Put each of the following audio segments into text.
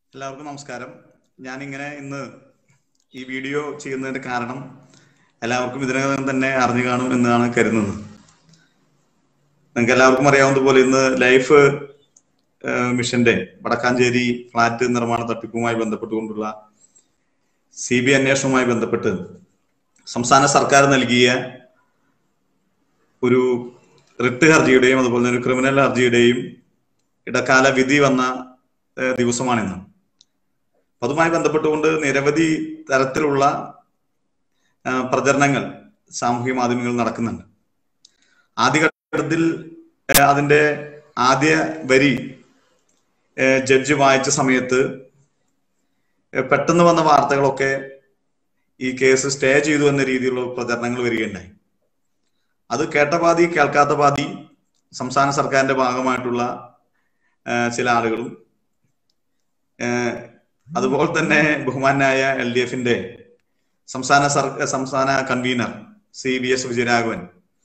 എല്ലാവർക്കും നമസ്കാരം ഞാനിങ്ങനെ ഇന്ന് ഈ വീഡിയോ ചെയ്യുന്നതിന്റെ കാരണം എല്ലാവർക്കും ഇതിനകം തന്നെ അറിഞ്ഞു കാണും എന്നാണ് കരുതുന്നത് നിങ്ങൾക്ക് എല്ലാവർക്കും അറിയാവുന്നതുപോലെ ഇന്ന് ലൈഫ് ഏഹ്, മിഷന്റെ വടക്കാഞ്ചേരി ഫ്ളാറ്റ് നിർമ്മാണ തട്ടിപ്പുമായി ബന്ധപ്പെട്ടുകൊണ്ടുള്ള സി ബി അന്വേഷണവുമായി ബന്ധപ്പെട്ട് സംസ്ഥാന സർക്കാർ നൽകിയ ഒരു റിട്ട് ഹർജിയുടെയും അതുപോലെ തന്നെ ഒരു ക്രിമിനൽ ഹർജിയുടെയും ഇടക്കാല വിധി വന്ന ഏഹ്, ദിവസമാണിന്ന് അപ്പൊ അതുമായി ബന്ധപ്പെട്ടുകൊണ്ട് നിരവധി തരത്തിലുള്ള ആ, പ്രചരണങ്ങൾ സാമൂഹിക മാധ്യമങ്ങളിൽ നടക്കുന്നുണ്ട് ആദ്യഘട്ടത്തിൽ ഏ, അതിന്റെ ആദ്യ വരി ഏ, ജഡ്ജി വായിച്ച സമയത്ത് ഏ, പെട്ടെന്ന് വന്ന വാർത്തകളൊക്കെ ഈ കേസ് സ്റ്റേ ചെയ്തു എന്ന രീതിയിലുള്ള പ്രചരണങ്ങൾ വരികയുണ്ടായി അത് കേട്ട പാതി കേൾക്കാത്ത പാതി സംസ്ഥാന സർക്കാരിന്റെ ഭാഗമായിട്ടുള്ള ഏ, ചില ആളുകളും ഏ, അതുപോലെ തന്നെ ബഹുമാനായ എൽ ഡി എഫിന്റെ സംസ്ഥാന സർ സംസ്ഥാന convener C B S Vijayaraghavan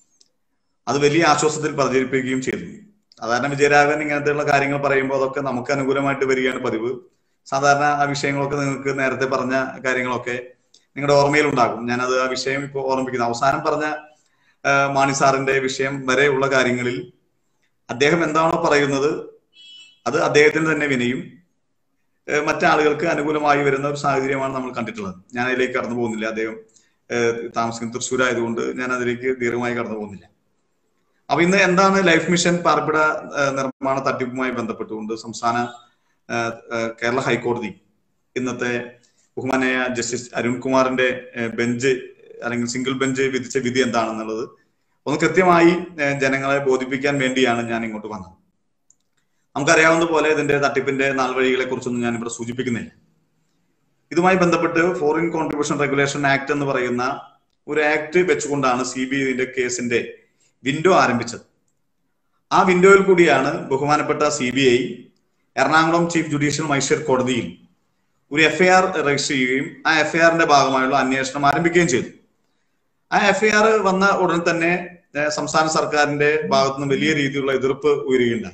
അത് വലിയ ആശ്വാസത്തിൽ പ്രചരിപ്പിക്കുകയും ചെയ്തു സാധാരണ വിജയരാഘവൻ ഇങ്ങനത്തെയുള്ള കാര്യങ്ങൾ പറയുമ്പോൾ അതൊക്കെ നമുക്ക് അനുകൂലമായിട്ട് വരികയാണ് പതിവ് സാധാരണ ആ വിഷയങ്ങളൊക്കെ നിങ്ങൾക്ക് നേരത്തെ പറഞ്ഞ കാര്യങ്ങളൊക്കെ നിങ്ങളുടെ ഓർമ്മയിൽ ഉണ്ടാകും ഞാനത് ആ വിഷയം ഇപ്പോൾ ഓർമ്മിക്കുന്നു അവസാനം പറഞ്ഞ ആ, മാണി സാറിന്റെ വിഷയം വരെയുള്ള കാര്യങ്ങളിൽ അദ്ദേഹം എന്താണോ പറയുന്നത് അത് അദ്ദേഹത്തിന് തന്നെ വിനയും ഏഹ് മറ്റാളുകൾക്ക് അനുകൂലമായി വരുന്ന ഒരു സാഹചര്യമാണ് നമ്മൾ കണ്ടിട്ടുള്ളത് ഞാൻ അതിലേക്ക് കടന്നു പോകുന്നില്ല അദ്ദേഹം ഏഹ് താമസിക്കുന്ന തൃശ്ശൂർ ആയതുകൊണ്ട് ഞാൻ അതിലേക്ക് ദീർഘമായി കടന്നു പോകുന്നില്ല അപ്പൊ ഇന്ന് എന്താണ് ലൈഫ് മിഷൻ പാർപ്പിട ഏഹ് നിർമ്മാണ തട്ടിപ്പുമായി ബന്ധപ്പെട്ടുകൊണ്ട് സംസ്ഥാന ഏഹ് ഏഹ് കേരള ഹൈക്കോടതി ഇന്നത്തെ ബഹുമാനായ ജസ്റ്റിസ് അരുൺകുമാറിന്റെ ഏഹ് ബെഞ്ച് അല്ലെങ്കിൽ സിംഗിൾ ബെഞ്ച് വിധിച്ച വിധി എന്താണെന്നുള്ളത് ഒന്ന് കൃത്യമായി ഏഹ് ജനങ്ങളെ ബോധിപ്പിക്കാൻ വേണ്ടിയാണ് ഞാൻ ഇങ്ങോട്ട് വന്നത് നമുക്കറിയാവുന്ന പോലെ ഇതിന്റെ തട്ടിപ്പിന്റെ നാൾവഴികളെ കുറിച്ചൊന്നും ഞാൻ ഇവിടെ സൂചിപ്പിക്കുന്നില്ല ഇതുമായി ബന്ധപ്പെട്ട് ഫോറിൻ കോൺട്രിബ്യൂഷൻ റെഗുലേഷൻ ആക്ട് എന്ന് പറയുന്ന ഒരു ആക്ട് വെച്ചുകൊണ്ടാണ് സി ബി ഐന്റെ കേസിന്റെ വിൻഡോ ആരംഭിച്ചത് ആ വിൻഡോയിൽ കൂടിയാണ് ബഹുമാനപ്പെട്ട C B I Ernakulam chief judicial magistrate കോടതിയിൽ ഒരു എഫ്ഐആർ രജിസ്റ്റർ ചെയ്യുകയും ആ എഫ്ഐആറിന്റെ ഭാഗമായുള്ള അന്വേഷണം ആരംഭിക്കുകയും ചെയ്തു ആ എഫ്ഐആർ വന്ന ഉടൻ തന്നെ ഏഹ്, സംസ്ഥാന സർക്കാരിന്റെ ഭാഗത്തുനിന്ന് വലിയ രീതിയിലുള്ള എതിർപ്പ് ഉയരുകയുണ്ടായി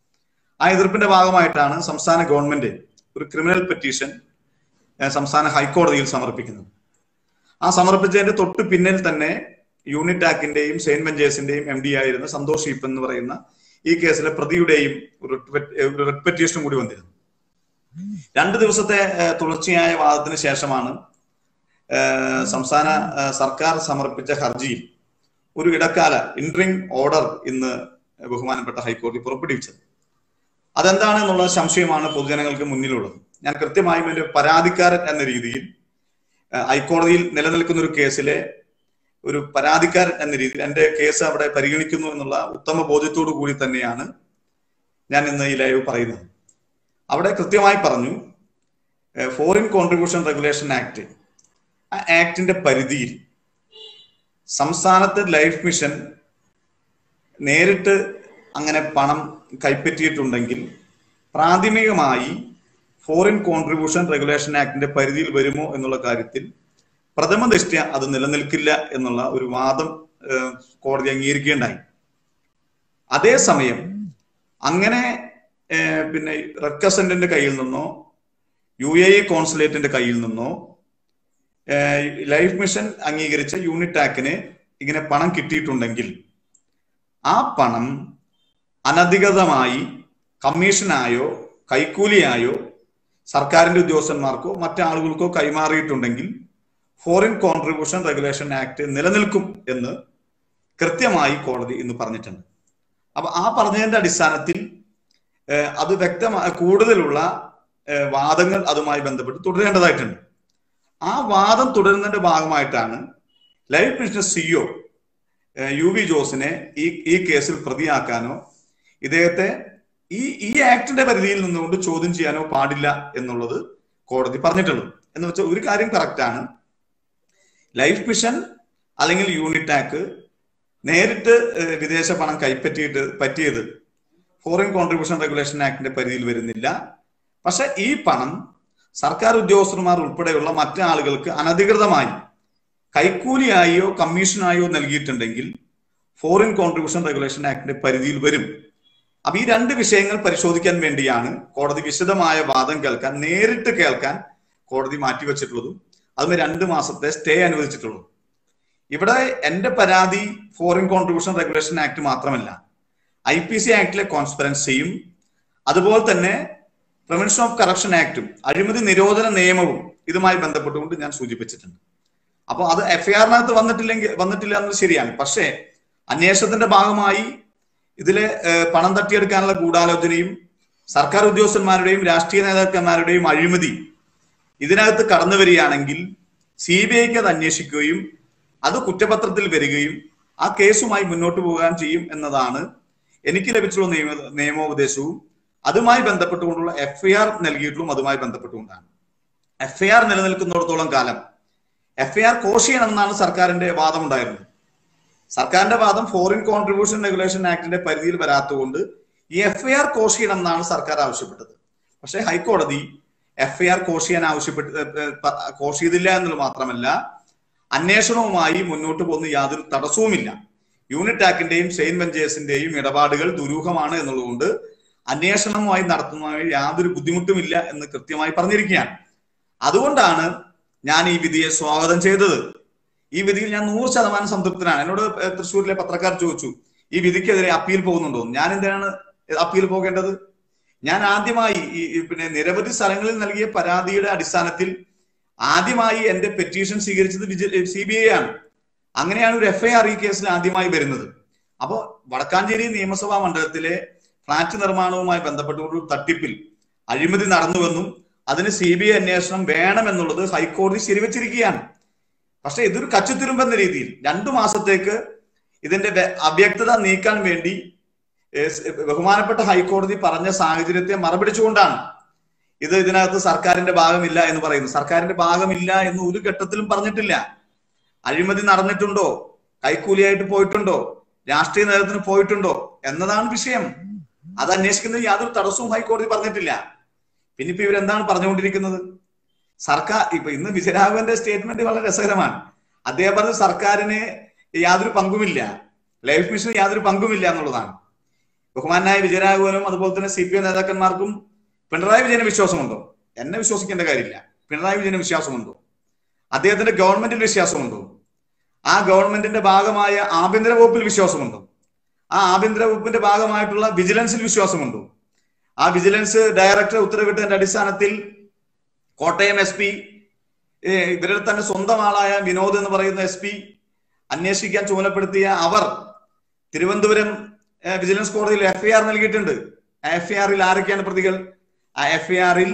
ആ എതിർപ്പിന്റെ ഭാഗമായിട്ടാണ് സംസ്ഥാന ഗവൺമെന്റ് ഒരു ക്രിമിനൽ പെറ്റീഷൻ ഏഹ്, സംസ്ഥാന ഹൈക്കോടതിയിൽ സമർപ്പിക്കുന്നത് ആ സമർപ്പിച്ചതിന്റെ തൊട്ട് പിന്നിൽ തന്നെ യൂണിറ്റ് ആക്ടിന്റെയും സെയിന്റ് വെഞ്ചേഴ്സിന്റെയും എം ഡി ആയിരുന്ന സന്തോഷ് ഈപ്പ് എന്ന് പറയുന്ന ഈ കേസിലെ പ്രതിയുടെയും ഒരു റിട്ട് പെറ്റീഷനും കൂടി വന്നിരുന്നു രണ്ട് ദിവസത്തെ ഏഹ്, തുടർച്ചയായ വാദത്തിന് ശേഷമാണ് ഏഹ്, സംസ്ഥാന ഏഹ്, സർക്കാർ സമർപ്പിച്ച ഹർജിയിൽ ഒരു ഇടക്കാല ഇൻട്രിങ് ഓർഡർ ഇന്ന് ബഹുമാനപ്പെട്ട ഹൈക്കോടതി പുറപ്പെടുവിച്ചത് അതെന്താണ് എന്നുള്ള സംശയമാണ് പൊതുജനങ്ങൾക്ക് മുന്നിലുള്ളത് ഞാൻ കൃത്യമായും എന്റെ പരാതിക്കാരൻ എന്ന രീതിയിൽ ഏഹ്, ഹൈക്കോടതിയിൽ നിലനിൽക്കുന്ന ഒരു കേസിലെ ഒരു പരാതിക്കാരൻ എന്ന രീതിയിൽ എന്റെ കേസ് അവിടെ പരിഗണിക്കുന്നു എന്നുള്ള ഉത്തമ ബോധ്യത്തോടു കൂടി തന്നെയാണ് ഞാൻ ഇന്ന് ഈ ലൈവ് പറയുന്നത് അവിടെ കൃത്യമായി പറഞ്ഞു ഫോറിൻ കോൺട്രിബ്യൂഷൻ റെഗുലേഷൻ ആക്ട് ആ ആക്ടിന്റെ പരിധിയിൽ സംസ്ഥാനത്ത് ലൈഫ് മിഷൻ നേരിട്ട് അങ്ങനെ പണം കൈപ്പറ്റിയിട്ടുണ്ടെങ്കിൽ പ്രാഥമികമായി ഫോറിൻ കോൺട്രിബ്യൂഷൻ റെഗുലേഷൻ ആക്ടിന്റെ പരിധിയിൽ വരുമോ എന്നുള്ള കാര്യത്തിൽ പ്രഥമ ദൃഷ്ട്യ അത് നിലനിൽക്കില്ല എന്നുള്ള ഒരു വാദം ഏഹ്, കോടതി അംഗീകരിക്കുകയുണ്ടായി അതേസമയം അങ്ങനെ ഏഹ്, പിന്നെ റെക്കസന്റിന്റെ കയ്യിൽ നിന്നോ യു എ ഇ കോൺസുലേറ്റിന്റെ കയ്യിൽ നിന്നോ ഏഹ്, ലൈഫ് മിഷൻ അംഗീകരിച്ച യൂണിറ്റ് ആക്ടിന് ഇങ്ങനെ പണം കിട്ടിയിട്ടുണ്ടെങ്കിൽ ആ പണം അനധികൃതമായി കമ്മീഷനായോ കൈക്കൂലിയായോ സർക്കാരിന്റെ ഉദ്യോഗസ്ഥന്മാർക്കോ മറ്റാളുകൾക്കോ കൈമാറിയിട്ടുണ്ടെങ്കിൽ ഫോറിൻ കോൺട്രിബ്യൂഷൻ റെഗുലേഷൻ ആക്ട് നിലനിൽക്കും എന്ന് കൃത്യമായി കോടതി ഇന്ന് പറഞ്ഞിട്ടുണ്ട് അപ്പൊ ആ പറഞ്ഞതിന്റെ അടിസ്ഥാനത്തിൽ ഏഹ്, അത് വ്യക്തമായ കൂടുതലുള്ള ഏഹ്, വാദങ്ങൾ അതുമായി ബന്ധപ്പെട്ട് തുടരേണ്ടതായിട്ടുണ്ട് ആ വാദം തുടരുന്നതിന്റെ ഭാഗമായിട്ടാണ് life mission CEO U V ജോസിനെ ഈ ഈ കേസിൽ പ്രതിയാക്കാനോ ഇദ്ദേഹത്തെ ഈ ഈ ആക്ടിന്റെ പരിധിയിൽ നിന്നുകൊണ്ട് ചോദ്യം ചെയ്യാനോ പാടില്ല എന്നുള്ളത് കോടതി പറഞ്ഞിട്ടുള്ളത് എന്ന് വെച്ചാൽ ഒരു കാര്യം കറക്റ്റ് ആണ് ലൈഫ് മിഷൻ അല്ലെങ്കിൽ യൂണിറ്റ് ആക്ക് നേരിട്ട് ഏഹ്, വിദേശ പണം കൈപ്പറ്റിയിട്ട് പറ്റിയത് ഫോറിൻ കോൺട്രിബ്യൂഷൻ റെഗുലേഷൻ ആക്ടിന്റെ പരിധിയിൽ വരുന്നില്ല പക്ഷെ ഈ പണം സർക്കാർ ഉദ്യോഗസ്ഥന്മാർ ഉൾപ്പെടെയുള്ള മറ്റു ആളുകൾക്ക് അനധികൃതമായി കൈക്കൂലിയായോ കമ്മീഷനായോ നൽകിയിട്ടുണ്ടെങ്കിൽ ഫോറിൻ കോൺട്രിബ്യൂഷൻ റെഗുലേഷൻ ആക്ടിന്റെ പരിധിയിൽ വരും അപ്പൊ ഈ രണ്ട് വിഷയങ്ങൾ പരിശോധിക്കാൻ വേണ്ടിയാണ് കോടതി വിശദമായ വാദം കേൾക്കാൻ നേരിട്ട് കേൾക്കാൻ കോടതി മാറ്റിവെച്ചിട്ടുള്ളതും അതിന് രണ്ട് മാസത്തെ സ്റ്റേ അനുവദിച്ചിട്ടുള്ളതും ഇവിടെ എന്റെ പരാതി ഫോറിൻ കോൺട്രിബ്യൂഷൻ റെഗുലേഷൻ ആക്ട് മാത്രമല്ല ഐ പി സി ആക്ടിലെ കോൺസ്പെറൻസിയും അതുപോലെ തന്നെ പ്രിവെൻഷൻ ഓഫ് കറപ്ഷൻ ആക്ടും അഴിമതി നിരോധന നിയമവും ഇതുമായി ബന്ധപ്പെട്ടുകൊണ്ട് ഞാൻ സൂചിപ്പിച്ചിട്ടുണ്ട് അപ്പോൾ അത് എഫ്ഐആറിനകത്ത് വന്നിട്ടില്ലെങ്കിൽ വന്നിട്ടില്ല എന്നത് ശരിയാണ് പക്ഷേ അന്വേഷണത്തിന്റെ ഭാഗമായി ഇതിലെ ഏഹ്, പണം തട്ടിയെടുക്കാനുള്ള ഗൂഢാലോചനയും സർക്കാർ ഉദ്യോഗസ്ഥന്മാരുടെയും രാഷ്ട്രീയ നേതാക്കന്മാരുടെയും അഴിമതി ഇതിനകത്ത് കടന്നു വരികയാണെങ്കിൽ സി ബി ഐക്ക് അത് അന്വേഷിക്കുകയും അത് കുറ്റപത്രത്തിൽ വരികയും ആ കേസുമായി മുന്നോട്ട് പോകാൻ ചെയ്യും എന്നതാണ് എനിക്ക് ലഭിച്ചുള്ള നിയമ നിയമോപദേശവും അതുമായി ബന്ധപ്പെട്ടുകൊണ്ടുള്ള എഫ്ഐആർ നൽകിയിട്ടുള്ളതും അതുമായി ബന്ധപ്പെട്ടുകൊണ്ടാണ് എഫ്ഐആർ നിലനിൽക്കുന്നിടത്തോളം കാലം എഫ്ഐആർ കോഷ് ചെയ്യണമെന്നാണ് സർക്കാരിന്റെ വാദം ഉണ്ടായിരുന്നത് സർക്കാരിന്റെ വാദം ഫോറിൻ കോൺട്രിബ്യൂഷൻ റെഗുലേഷൻ ആക്ടിന്റെ പരിധിയിൽ വരാത്തതുകൊണ്ട് ഈ എഫ്ഐആർ കോഷ് ചെയ്യണം എന്നാണ് സർക്കാർ ആവശ്യപ്പെട്ടത് പക്ഷേ ഹൈക്കോടതി എഫ്ഐആർ കോഷ് ചെയ്യാൻ ആവശ്യപ്പെട്ട് കോഷ് ചെയ്തില്ല എന്നുള്ളത് മാത്രമല്ല അന്വേഷണവുമായി മുന്നോട്ട് പോകുന്ന യാതൊരു തടസ്സവുമില്ല യൂണിറ്റ് ആക്ടിന്റെയും സെയിന്റ് വെഞ്ചേഴ്സിന്റെയും ഇടപാടുകൾ ദുരൂഹമാണ് എന്നുള്ളതുകൊണ്ട് അന്വേഷണവുമായി നടത്തുന്നതിന് യാതൊരു ബുദ്ധിമുട്ടുമില്ല എന്ന് കൃത്യമായി പറഞ്ഞിരിക്കുകയാണ് അതുകൊണ്ടാണ് ഞാൻ ഈ വിധിയെ സ്വാഗതം ചെയ്തത് ഈ വിധിയിൽ ഞാൻ നൂറ് ശതമാനം സംതൃപ്തനാണ് എന്നോട് ഏഹ്, തൃശ്ശൂരിലെ പത്രക്കാർ ചോദിച്ചു ഈ വിധിക്കെതിരെ അപ്പീൽ പോകുന്നുണ്ടോ ഞാൻ എന്തിനാണ് അപ്പീൽ പോകേണ്ടത് ഞാൻ ആദ്യമായി ഈ ഈ പിന്നെ നിരവധി സ്ഥലങ്ങളിൽ നൽകിയ പരാതിയുടെ അടിസ്ഥാനത്തിൽ ആദ്യമായി എന്റെ പെറ്റീഷൻ സ്വീകരിച്ചത് സി ബി ഐ ആണ് അങ്ങനെയാണ് ഒരു എഫ്ഐആർ ഈ കേസിൽ ആദ്യമായി വരുന്നത് അപ്പോൾ വടക്കാഞ്ചേരി നിയമസഭാ മണ്ഡലത്തിലെ ഫ്ളാറ്റ് നിർമ്മാണവുമായി ബന്ധപ്പെട്ടുകൊണ്ടുള്ള തട്ടിപ്പിൽ അഴിമതി നടന്നുവെന്നും അതിന് സി ബി ഐ അന്വേഷണം വേണമെന്നുള്ളത് ഹൈക്കോടതി ശരിവച്ചിരിക്കുകയാണ് പക്ഷെ ഇതൊരു കച്ചുത്തിരുമ്പെന്ന രീതിയിൽ രണ്ടു മാസത്തേക്ക് ഇതിന്റെ വ്യ- അവ്യക്തത നീക്കാൻ വേണ്ടി ഏഹ്, സ് ബഹുമാനപ്പെട്ട ഹൈക്കോടതി പറഞ്ഞ സാഹചര്യത്തെ മറപിടിച്ചുകൊണ്ടാണ് ഇത് ഇതിനകത്ത് സർക്കാരിന്റെ ഭാഗമില്ല എന്ന് പറയുന്നു സർക്കാരിന്റെ ഭാഗമില്ല എന്ന് ഒരു ഘട്ടത്തിലും പറഞ്ഞിട്ടില്ല അഴിമതി നടന്നിട്ടുണ്ടോ കൈക്കൂലിയായിട്ട് പോയിട്ടുണ്ടോ രാഷ്ട്രീയ നേതൃത്വത്തിന് പോയിട്ടുണ്ടോ എന്നതാണ് വിഷയം അത് അന്വേഷിക്കുന്നത് യാതൊരു തടസ്സവും ഹൈക്കോടതി പറഞ്ഞിട്ടില്ല പിന്നെ ഇപ്പൊ ഇവരെന്താണ് പറഞ്ഞുകൊണ്ടിരിക്കുന്നത് സർക്കാർ ഇപ്പൊ ഇന്ന് വിജയരാഘവന്റെ സ്റ്റേറ്റ്മെന്റ് വളരെ രസകരമാണ് അദ്ദേഹം പറഞ്ഞത് സർക്കാരിന് യാതൊരു പങ്കുമില്ല ലൈഫ് മിഷന് യാതൊരു പങ്കുമില്ല എന്നുള്ളതാണ് ബഹുമാനായ വിജയരാഘവനും അതുപോലെ തന്നെ സി പി എം നേതാക്കന്മാർക്കും പിണറായി വിജയന് വിശ്വാസമുണ്ടോ എന്നെ വിശ്വസിക്കേണ്ട കാര്യമില്ല പിണറായി വിജയന് വിശ്വാസമുണ്ടോ അദ്ദേഹത്തിന്റെ ഗവൺമെന്റിൽ വിശ്വാസമുണ്ടോ ആ ഗവൺമെന്റിന്റെ ഭാഗമായ ആഭ്യന്തര വകുപ്പിൽ വിശ്വാസമുണ്ടോ ആ ആഭ്യന്തര വകുപ്പിന്റെ ഭാഗമായിട്ടുള്ള വിജിലൻസിൽ വിശ്വാസമുണ്ടോ ആ വിജിലൻസ് ഡയറക്ടർ ഉത്തരവിട്ടതിന്റെ അടിസ്ഥാനത്തിൽ കോട്ടയം എസ് പി ഇവരുടെ തന്നെ സ്വന്തം ആളായ വിനോദ് എന്ന് പറയുന്ന എസ് പി അന്വേഷിക്കാൻ ചുമതലപ്പെടുത്തിയ അവർ തിരുവനന്തപുരം ഏഹ്, വിജിലൻസ് കോടതിയിൽ എഫ്ഐആർ നൽകിയിട്ടുണ്ട് ആ എഫ്ഐആറിൽ ആരൊക്കെയാണ് പ്രതികൾ ആ എഫ്ഐആറിൽ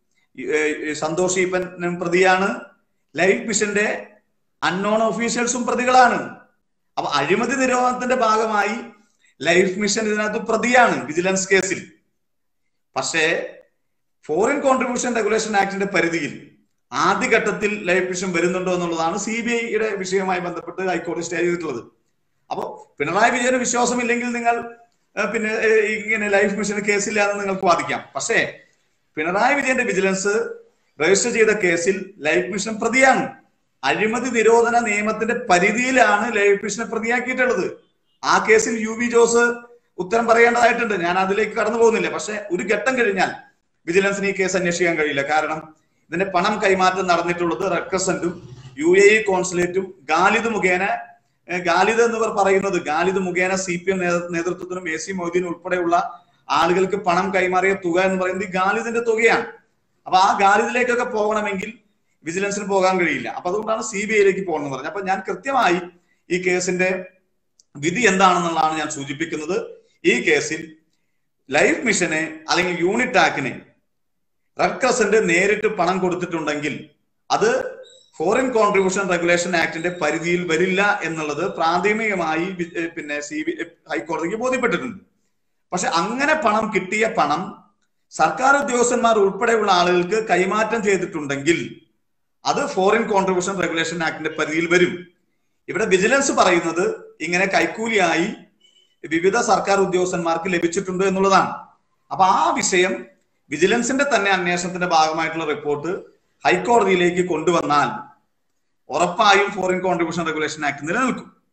സന്തോഷ് ഈപ്പനും പ്രതിയാണ് ലൈഫ് മിഷന്റെ അൺനോൺ ഒഫീഷ്യൽസും പ്രതികളാണ് അപ്പൊ അഴിമതി നിരോധനത്തിന്റെ ഭാഗമായി ലൈഫ് മിഷൻ ഇതിനകത്ത് പ്രതിയാണ് വിജിലൻസ് കേസിൽ പക്ഷേ ഫോറിൻ കോൺട്രിബ്യൂഷൻ റെഗുലേഷൻ ആക്ടിന്റെ പരിധിയിൽ ആദ്യഘട്ടത്തിൽ ലൈഫ് മിഷൻ വരുന്നുണ്ടോ എന്നുള്ളതാണ് സി ബി ഐയുടെ വിഷയവുമായി ബന്ധപ്പെട്ട് ഹൈക്കോടതി സ്റ്റേ ചെയ്തിട്ടുള്ളത് അപ്പോൾ പിണറായി വിജയന് വിശ്വാസമില്ലെങ്കിൽ നിങ്ങൾ ഏഹ്, പിന്നെ ഏഹ്, ഇങ്ങനെ ലൈഫ് മിഷന് കേസില്ല എന്ന് നിങ്ങൾക്ക് വാദിക്കാം പക്ഷേ പിണറായി വിജയന്റെ വിജിലൻസ് രജിസ്റ്റർ ചെയ്ത കേസിൽ ലൈഫ് മിഷൻ പ്രതിയാണ് അഴിമതി നിരോധന നിയമത്തിന്റെ പരിധിയിലാണ് ലൈഫ് മിഷനെ പ്രതിയാക്കിയിട്ടുള്ളത് ആ കേസിൽ യു വി ജോസ് ഉത്തരം പറയേണ്ടതായിട്ടുണ്ട് ഞാൻ അതിലേക്ക് കടന്നു പോകുന്നില്ല പക്ഷെ ഒരു ഘട്ടം കഴിഞ്ഞാൽ വിജിലൻസിന് ഈ കേസ് അന്വേഷിക്കാൻ കഴിയില്ല കാരണം ഇതിന്റെ പണം കൈമാറ്റം നടന്നിട്ടുള്ളത് റെഡ് ക്രസന്റും യു എ ഇ കോൺസുലേറ്റും ഗാലിദ് മുഖേന ഏഹ് ഗാലിദ് എന്നിവർ പറയുന്നത് ഗാലിദ് മുഖേന സി പി എം നേതൃത്വത്തിനും എ സി മൊയ്തീൻ ഉൾപ്പെടെയുള്ള ആളുകൾക്ക് പണം കൈമാറിയ തുക എന്ന് പറയുന്നത് ഈ ഗാലിദിന്റെ തുകയാണ് അപ്പൊ ആ ഗാലിദിലേക്കൊക്കെ പോകണമെങ്കിൽ വിജിലൻസിന് പോകാൻ കഴിയില്ല അപ്പൊ അതുകൊണ്ടാണ് സി ബി ഐയിലേക്ക് പോകണമെന്ന് പറഞ്ഞത് അപ്പൊ ഞാൻ കൃത്യമായി ഈ കേസിന്റെ വിധി എന്താണെന്നുള്ളതാണ് ഞാൻ സൂചിപ്പിക്കുന്നത് ഈ കേസിൽ ലൈഫ് മിഷനെ അല്ലെങ്കിൽ യൂണിറ്റ് ആക്കിനെ റെഡ് ക്രസന്റ് നേരിട്ട് പണം കൊടുത്തിട്ടുണ്ടെങ്കിൽ അത് ഫോറിൻ കോൺട്രിബ്യൂഷൻ റെഗുലേഷൻ ആക്ടിന്റെ പരിധിയിൽ വരില്ല എന്നുള്ളത് പ്രാഥമികമായി വി- ഏഹ് പിന്നെ സി ബി ഹൈക്കോടതിക്ക് ബോധ്യപ്പെട്ടിട്ടുണ്ട് പക്ഷെ അങ്ങനെ പണം കിട്ടിയ പണം സർക്കാർ ഉദ്യോഗസ്ഥന്മാർ ഉൾപ്പെടെയുള്ള ആളുകൾക്ക് കൈമാറ്റം ചെയ്തിട്ടുണ്ടെങ്കിൽ അത് ഫോറിൻ കോൺട്രിബ്യൂഷൻ റെഗുലേഷൻ ആക്ടിന്റെ പരിധിയിൽ വരും ഇവിടെ വിജിലൻസ് പറയുന്നത് ഇങ്ങനെ കൈക്കൂലിയായി വിവിധ സർക്കാർ ഉദ്യോഗസ്ഥന്മാർക്ക് ലഭിച്ചിട്ടുണ്ട് എന്നുള്ളതാണ് അപ്പൊ ആ വിഷയം വിജിലൻസിന്റെ തന്നെ അന്വേഷണത്തിന്റെ ഭാഗമായിട്ടുള്ള റിപ്പോർട്ട് ഹൈക്കോടതിയിലേക്ക് കൊണ്ടുവന്നാൽ ഉറപ്പായും ഫോറിൻ കോൺട്രിബ്യൂഷൻ റെഗുലേഷൻ ആക്ട് നിലനിൽക്കും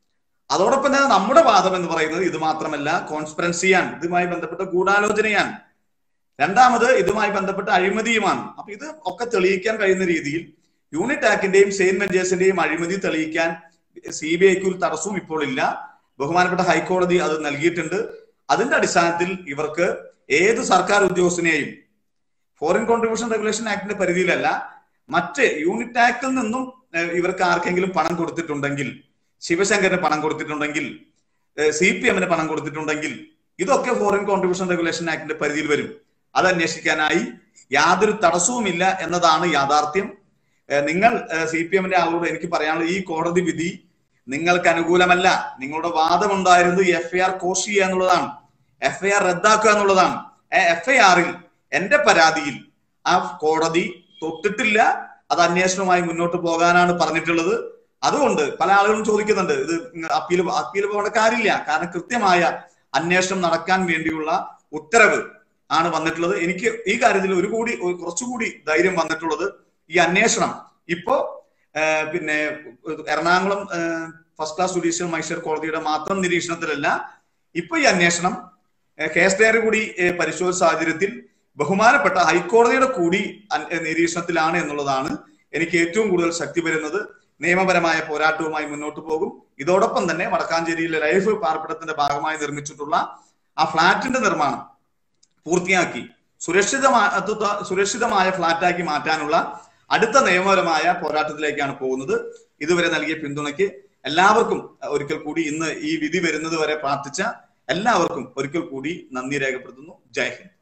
അതോടൊപ്പം തന്നെ നമ്മുടെ വാദം എന്ന് പറയുന്നത് ഇത് മാത്രമല്ല കോൺസ്പെറൻസിയാണ് ഇതുമായി ബന്ധപ്പെട്ട ഗൂഢാലോചനയാണ് രണ്ടാമത് ഇതുമായി ബന്ധപ്പെട്ട അഴിമതിയുമാണ് അപ്പൊ ഇത് ഒക്കെ തെളിയിക്കാൻ കഴിയുന്ന രീതിയിൽ യൂണിറ്റ് ആക്ടിന്റെയും സെയിന്റ് മെഞ്ചേഴ്സിന്റെയും അഴിമതി തെളിയിക്കാൻ സി ബി ഐക്ക് ഒരു തടസ്സവും ഇപ്പോൾ ഇല്ല ബഹുമാനപ്പെട്ട ഹൈക്കോടതി അത് നൽകിയിട്ടുണ്ട് അതിന്റെ അടിസ്ഥാനത്തിൽ ഇവർക്ക് ഏത് സർക്കാർ ഉദ്യോഗസ്ഥനെയും ഫോറിൻ കോൺട്രിബ്യൂഷൻ റെഗുലേഷൻ ആക്ടിന്റെ പരിധിയിലല്ല മറ്റ് യൂണിറ്റ് ആക്ടിൽ നിന്നും ഏഹ്, ഇവർക്ക് ആർക്കെങ്കിലും പണം കൊടുത്തിട്ടുണ്ടെങ്കിൽ ശിവശങ്കറിന് പണം കൊടുത്തിട്ടുണ്ടെങ്കിൽ സി പി എമ്മിന് പണം കൊടുത്തിട്ടുണ്ടെങ്കിൽ ഇതൊക്കെ ഫോറിൻ കോൺട്രിബ്യൂഷൻ റെഗുലേഷൻ ആക്ടിന്റെ പരിധിയിൽ വരും അത് അന്വേഷിക്കാനായി യാതൊരു തടസ്സവുമില്ല എന്നതാണ് യാഥാർത്ഥ്യം ഏഹ്, നിങ്ങൾ സി പി എമ്മിന്റെ ആളോട് എനിക്ക് പറയാനുള്ള ഈ കോടതി വിധി നിങ്ങൾക്ക് അനുകൂലമല്ല നിങ്ങളുടെ വാദമുണ്ടായിരുന്നത് എഫ് ഐ ആർ കോഷ് ചെയ്യുക എന്നുള്ളതാണ് എഫ് ഐ ആർ റദ്ദാക്കുക എന്നുള്ളതാണ് എഫ് ഐ ആറിൽ എന്റെ പരാതിയിൽ ആ കോടതി തൊട്ടിട്ടില്ല അത് അന്വേഷണവുമായി മുന്നോട്ട് പോകാനാണ് പറഞ്ഞിട്ടുള്ളത് അതുകൊണ്ട് പല ആളുകളും ചോദിക്കുന്നുണ്ട് ഇത് അപ്പീൽ അപ്പീൽ പോകേണ്ട കാര്യമില്ല കാരണം കൃത്യമായ അന്വേഷണം നടക്കാൻ വേണ്ടിയുള്ള ഉത്തരവ് ആണ് വന്നിട്ടുള്ളത് എനിക്ക് ഈ കാര്യത്തിൽ ഒരു കൂടി ഒരു കുറച്ചുകൂടി ധൈര്യം വന്നിട്ടുള്ളത് ഈ അന്വേഷണം ഇപ്പോ ഏഹ്, പിന്നെ Ernakulam first class judicial magistrate കോടതിയുടെ മാത്രം നിരീക്ഷണത്തിലല്ല ഇപ്പൊ ഈ അന്വേഷണം ഏഹ്, കേസ് ഡയറി കൂടി ഏഹ്, പരിശോധിച്ച സാഹചര്യത്തിൽ ബഹുമാനപ്പെട്ട ഹൈക്കോടതിയുടെ കൂടി അൻ- ഏഹ്, നിരീക്ഷണത്തിലാണ് എന്നുള്ളതാണ് എനിക്ക് ഏറ്റവും കൂടുതൽ ശക്തി വരുന്നത് നിയമപരമായ പോരാട്ടവുമായി മുന്നോട്ട് പോകും ഇതോടൊപ്പം തന്നെ വടക്കാഞ്ചേരിയിലെ ലൈഫ് പാർപ്പിടത്തിന്റെ ഭാഗമായി നിർമ്മിച്ചിട്ടുള്ള ആ ഫ്ളാറ്റിന്റെ നിർമ്മാണം പൂർത്തിയാക്കി സുരക്ഷിതമായ സുരക്ഷിതമായ ഫ്ളാറ്റാക്കി മാറ്റാനുള്ള അടുത്ത നിയമപരമായ പോരാട്ടത്തിലേക്കാണ് പോകുന്നത് ഇതുവരെ നൽകിയ പിന്തുണയ്ക്ക് എല്ലാവർക്കും ഒരിക്കൽ കൂടി ഇന്ന് ഈ വിധി വരുന്നത് വരെ പ്രാർത്ഥിച്ച എല്ലാവർക്കും ഒരിക്കൽ കൂടി നന്ദി രേഖപ്പെടുത്തുന്നു ജയ് ഹിന്ദ്